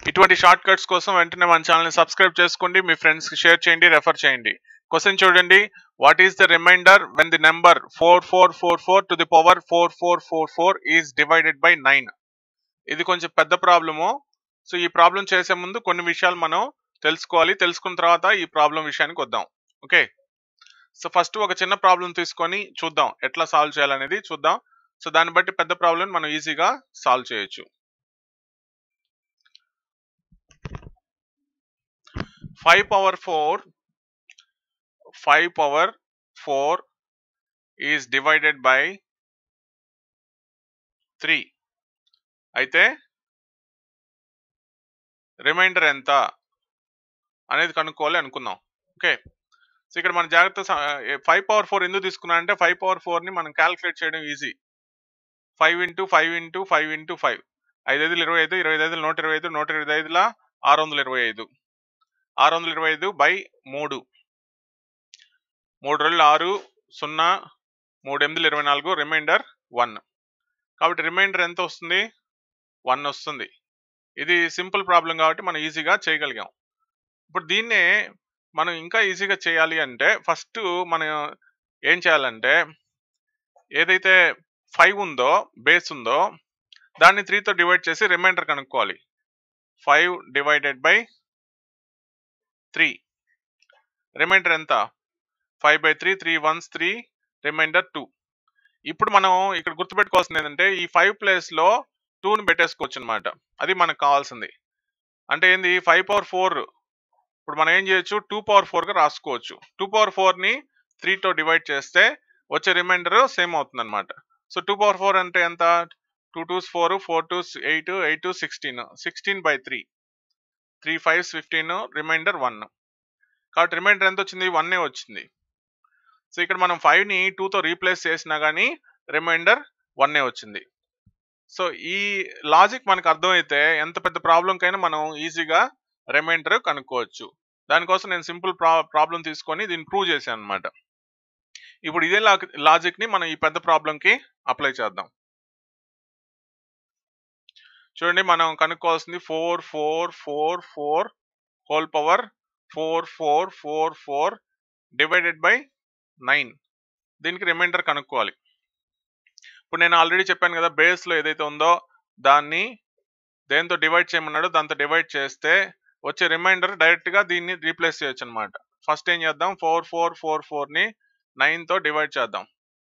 ఇటువంటి short cuts కోసం వెంటనే మన ఛానల్ని సబ్స్క్రైబ్ చేసుకోండి మీ ఫ్రెండ్స్కి షేర్ చేయండి రెఫర్ చేయండి క్వశ్చన్ చూడండి what is the remainder when the number four four four four to the power four four four four is divided by nine ఇది కొంచెం పెద్ద ప్రాబ్లము సో ఈ ప్రాబ్లం చేసే ముందు కొన్ని విషయాలు మనం తెలుసుకోవాలి తెలుసుకున్న తర్వాత ఈ ప్రాబ్లం విషయానికి వద్దాం ఓకే సో ఫస్ట్ ఒక చిన్న ప్రాబ్లం తీసుకొని చూద్దాం ఎట్లా సాల్వ్ చేయాలనేది చూద్దాం సో దాన్ని బట్టి పెద్ద ప్రాబ్లం మనం ఈజీగా సాల్వ్ చేయొచ్చు five power four five power four is divided by three అయితే రిమైండర్ ఎంత అనేది కనుక్కోవాలి అనుకుందాం ఓకే సో ఇక్కడ మన జాగ్రత్త ఫైవ్ పవర్ ఫోర్ ఎందుకు తీసుకున్నా అంటే ఫైవ్ పవర్ ఫోర్ని మనం క్యాలిక్యులేట్ చేయడం easy five into five into five into five ఐదు ఐదులు ఇరవై ఐదు ఇరవై ఐదు నూట ఇరవై ఐదు నూట ఇరవై ఐదుల ఆరు వందల ఇరవై ఐదు ఆరు వందల ఇరవై ఐదు బై మూడు మూడు రోజులు ఆరు సున్నా మూడు ఎనిమిది ఇరవై నాలుగు రిమైండర్ వన్ కాబట్టి రిమైండర్ ఎంత వస్తుంది వన్ వస్తుంది ఇది సింపుల్ ప్రాబ్లం కాబట్టి మనం ఈజీగా చేయగలిగాం ఇప్పుడు దీన్నే మనం ఇంకా ఈజీగా చేయాలి అంటే ఫస్ట్ మనం ఏం చేయాలంటే ఏదైతే ఫైవ్ ఉందో బేస్ ఉందో దాన్ని త్రీతో డివైడ్ చేసి రిమైండర్ కనుక్కోవాలి five divided by three remainder ఎంత five by three three ones three remainder two ఇప్పుడు మనం ఇక్కడ గుర్తుపెట్టుకోవాల్సింది ఏంటంటే ఈ ఫైవ్ ప్లేస్లో టూని పెట్టేసుకోవచ్చు అనమాట అది మనకు కావాల్సింది అంటే ఏంది ఫైవ్ పవర్ ఫోర్ ఇప్పుడు మనం ఏం చేయొచ్చు టూ పవర్ ఫోర్గా రాసుకోవచ్చు టూ పవర్ ఫోర్ని త్రీతో డివైడ్ చేస్తే వచ్చే రిమైండర్ సేమ్ అవుతుంది అనమాట సో టూ పవర్ ఫోర్ అంటే ఎంత two twos four four twos eight eight two sixteen sixteen by three three fives fifteen remainder one కాబట్టి రిమైండర్ ఎంత వచ్చింది వన్నే వచ్చింది సో ఇక్కడ మనం ఫైవ్ని టూతో రీప్లేస్ చేసినా కానీ రిమైండర్ వన్నే వచ్చింది సో ఈ లాజిక్ మనకు అర్థమైతే ఎంత పెద్ద ప్రాబ్లంకైనా మనం ఈజీగా రిమైండర్ కనుక్కోవచ్చు దానికోసం నేను సింపుల్ ప్రా ప్రాబ్లం తీసుకొని దీన్ని ప్రూవ్ చేశాను అనమాట ఇప్పుడు ఇదే లాజిక్ని మనం ఈ పెద్ద ప్రాబ్లంకి అప్లై చేద్దాం చూడండి మనం కనుక్కోవాల్సింది four four four four whole power four four four four divided by nine దీనికి రిమైండర్ కనుక్కోవాలి ఇప్పుడు నేను ఆల్రెడీ చెప్పాను కదా బేస్లో ఏదైతే ఉందో దాన్ని దేంతో డివైడ్ చేయమన్నాడో దాంతో డివైడ్ చేస్తే వచ్చే రిమైండర్ డైరెక్ట్గా దీన్ని రీప్లేస్ చేయొచ్చు అనమాట ఫస్ట్ ఏం చేద్దాం ఫోర్ ఫోర్ ఫోర్ ఫోర్ని నైన్తో డివైడ్ చేద్దాం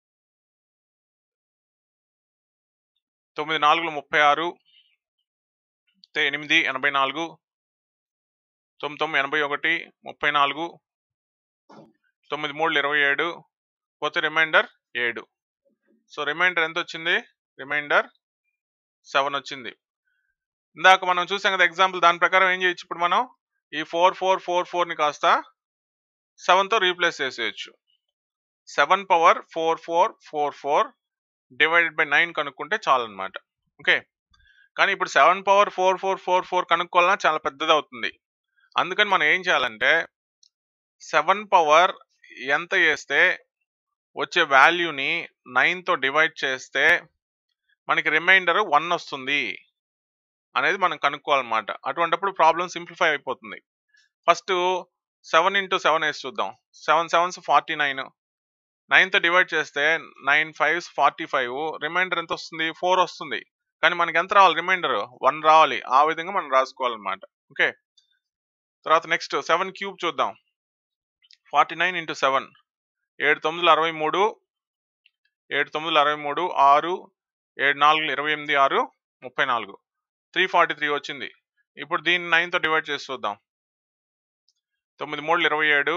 తొమ్మిది నాలుగులు ముప్పై ఆరు ఎనిమిది ఎనభై నాలుగు తొమ్మిది తొమ్మిది ఎనభై ఒకటి ముప్పై నాలుగు తొమ్మిది మూడు ఇరవై ఏడు పోతే రిమైండర్ ఏడు సో రిమైండర్ ఎంత వచ్చింది రిమైండర్ సెవెన్ వచ్చింది ఇందాక మనం చూసాం కదా ఎగ్జాంపుల్ దాని ప్రకారం ఏం చేయొచ్చు ఇప్పుడు మనం ఈ ఫోర్ ఫోర్ ఫోర్ ఫోర్ని కాస్త సెవెన్తో రీప్లేస్ చేసేయచ్చు seven power four four four four divided by nine కనుక్కుంటే చాలన్నమాట ఓకే కానీ ఇప్పుడు seven power four four four four కనుక్కోవాలన్నా చాలా పెద్దది అవుతుంది అందుకని మనం ఏం చేయాలంటే సెవెన్ పవర్ ఎంత చేస్తే వచ్చే వాల్యూని నైన్తో డివైడ్ చేస్తే మనకి రిమైండర్ వన్ వస్తుంది అనేది మనం కనుక్కోవాలన్నమాట అటువంటిప్పుడు ప్రాబ్లం సింప్లిఫై అయిపోతుంది ఫస్ట్ సెవెన్ ఇంటూ సెవెన్ వేసి చూద్దాం సెవెన్ సెవెన్స్ ఫార్టీ నైన్ నైన్తో డివైడ్ చేస్తే nine fives forty five remainder ఎంత వస్తుంది ఫోర్ వస్తుంది కానీ మనకి ఎంత రావాలి రిమైండర్ వన్ రావాలి ఆ విధంగా మనం రాసుకోవాలన్నమాట ఓకే తర్వాత నెక్స్ట్ సెవెన్ క్యూబ్ చూద్దాం ఫార్టీ నైన్ ఇంటూ సెవెన్ ఏడు తొమ్మిదిలు అరవై మూడు ఏడు తొమ్మిదిలు అరవై మూడు ఆరు ఏడు నాలుగు ఇరవై ఎనిమిది ఆరు ముప్పై నాలుగు త్రీ ఫార్టీ త్రీ వచ్చింది ఇప్పుడు దీన్ని నైన్తో డివైడ్ చేసి చూద్దాం తొమ్మిది మూడు ఇరవై ఏడు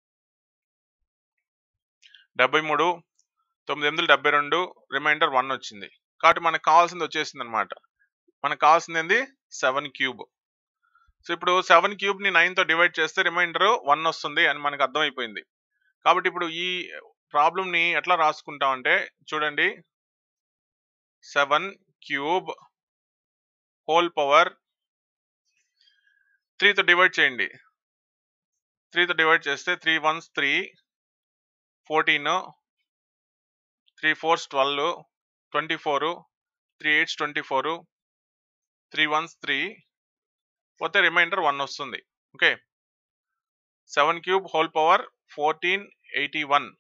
డెబ్బై మూడు తొమ్మిది ఎనిమిది డెబ్బై రెండు రిమైండర్ వన్ వచ్చింది కాబట్టి మనకు కావాల్సింది వచ్చేసింది అనమాట మనకు కావాల్సింది ఏంది సెవెన్ క్యూబ్ సో ఇప్పుడు సెవెన్ క్యూబ్ని నైన్తో డివైడ్ చేస్తే రిమైండర్ వన్ వస్తుంది అని మనకు అర్థమైపోయింది కాబట్టి ఇప్పుడు ఈ ప్రాబ్లమ్ని ఎట్లా రాసుకుంటామంటే చూడండి సెవెన్ క్యూబ్ హోల్ పవర్ త్రీతో డివైడ్ చేయండి త్రీతో డివైడ్ చేస్తే three ones three fourteen three fours twelve twenty four three eights twenty four three ones three పోతే రిమైండర్ వన్ వస్తుంది okay seven cube whole power fourteen eighty one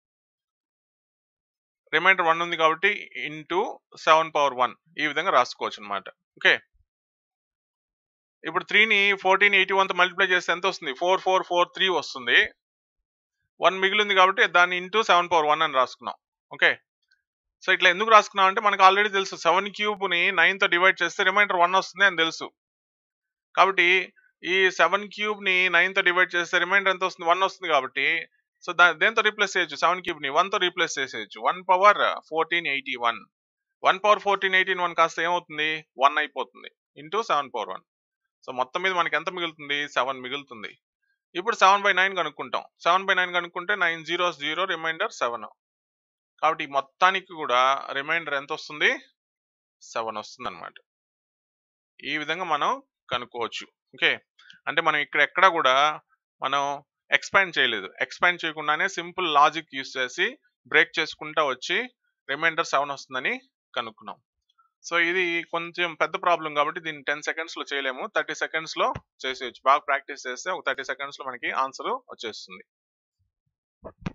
remainder one ఉంది కాబట్టి into seven power one ఈ విధంగా రాసుకోవచ్చు అనమాట okay ఇప్పుడు త్రీని ఫోర్టీన్ ఎయిటీ వన్తో మల్టిప్లై చేస్తే ఎంత వస్తుంది ఫోర్ ఫోర్ ఫోర్ త్రీ వస్తుంది వన్ మిగిలింది కాబట్టి దాన్ని ఇంటూ సెవెన్ పవర్ వన్ అని రాసుకున్నాం ఓకే సో ఇట్లా ఎందుకు రాసుకున్నాం అంటే మనకు ఆల్రెడీ తెలుసు సెవెన్ క్యూబ్ని నైన్తో డివైడ్ చేస్తే రిమైండర్ వన్ వస్తుంది అని తెలుసు కాబట్టి ఈ సెవెన్ క్యూబ్ని నైన్తో డివైడ్ చేస్తే రిమైండర్ ఎంత వస్తుంది వన్ వస్తుంది కాబట్టి సో దా దేంతో రీప్లేస్ చేయొచ్చు సెవెన్ క్యూబ్ని వన్తో రీప్లేస్ చేసేయచ్చు one power fourteen eighty one one power fourteen eighteen one కాస్త ఏమవుతుంది వన్ అయిపోతుంది into seven power one so మొత్తం మీద మనకి ఎంత మిగులుతుంది సెవెన్ మిగులుతుంది ఇప్పుడు సెవెన్ బై నైన్ కనుక్కుంటాం సెవెన్ బై నైన్ కనుక్కుంటే nine zero zero remainder seven కాబట్టి ఈ మొత్తానికి కూడా రిమైండర్ ఎంత వస్తుంది సెవెన్ వస్తుంది అనమాట ఈ విధంగా మనం కనుక్కోవచ్చు ఓకే అంటే మనం ఇక్కడ ఎక్కడ కూడా మనం ఎక్స్పాండ్ చేయలేదు ఎక్స్పాండ్ చేయకుండానే సింపుల్ లాజిక్ యూస్ చేసి బ్రేక్ చేసుకుంటా వచ్చి రిమైండర్ సెవెన్ వస్తుందని కనుక్కున్నాం సో ఇది కొంచెం పెద్ద ప్రాబ్లం కాబట్టి దీన్ని టెన్ సెకండ్స్లో చేయలేము థర్టీ సెకండ్స్లో చేసేయచ్చు బాగా ప్రాక్టీస్ చేస్తే ఒక థర్టీ సెకండ్స్లో మనకి ఆన్సర్ వచ్చేస్తుంది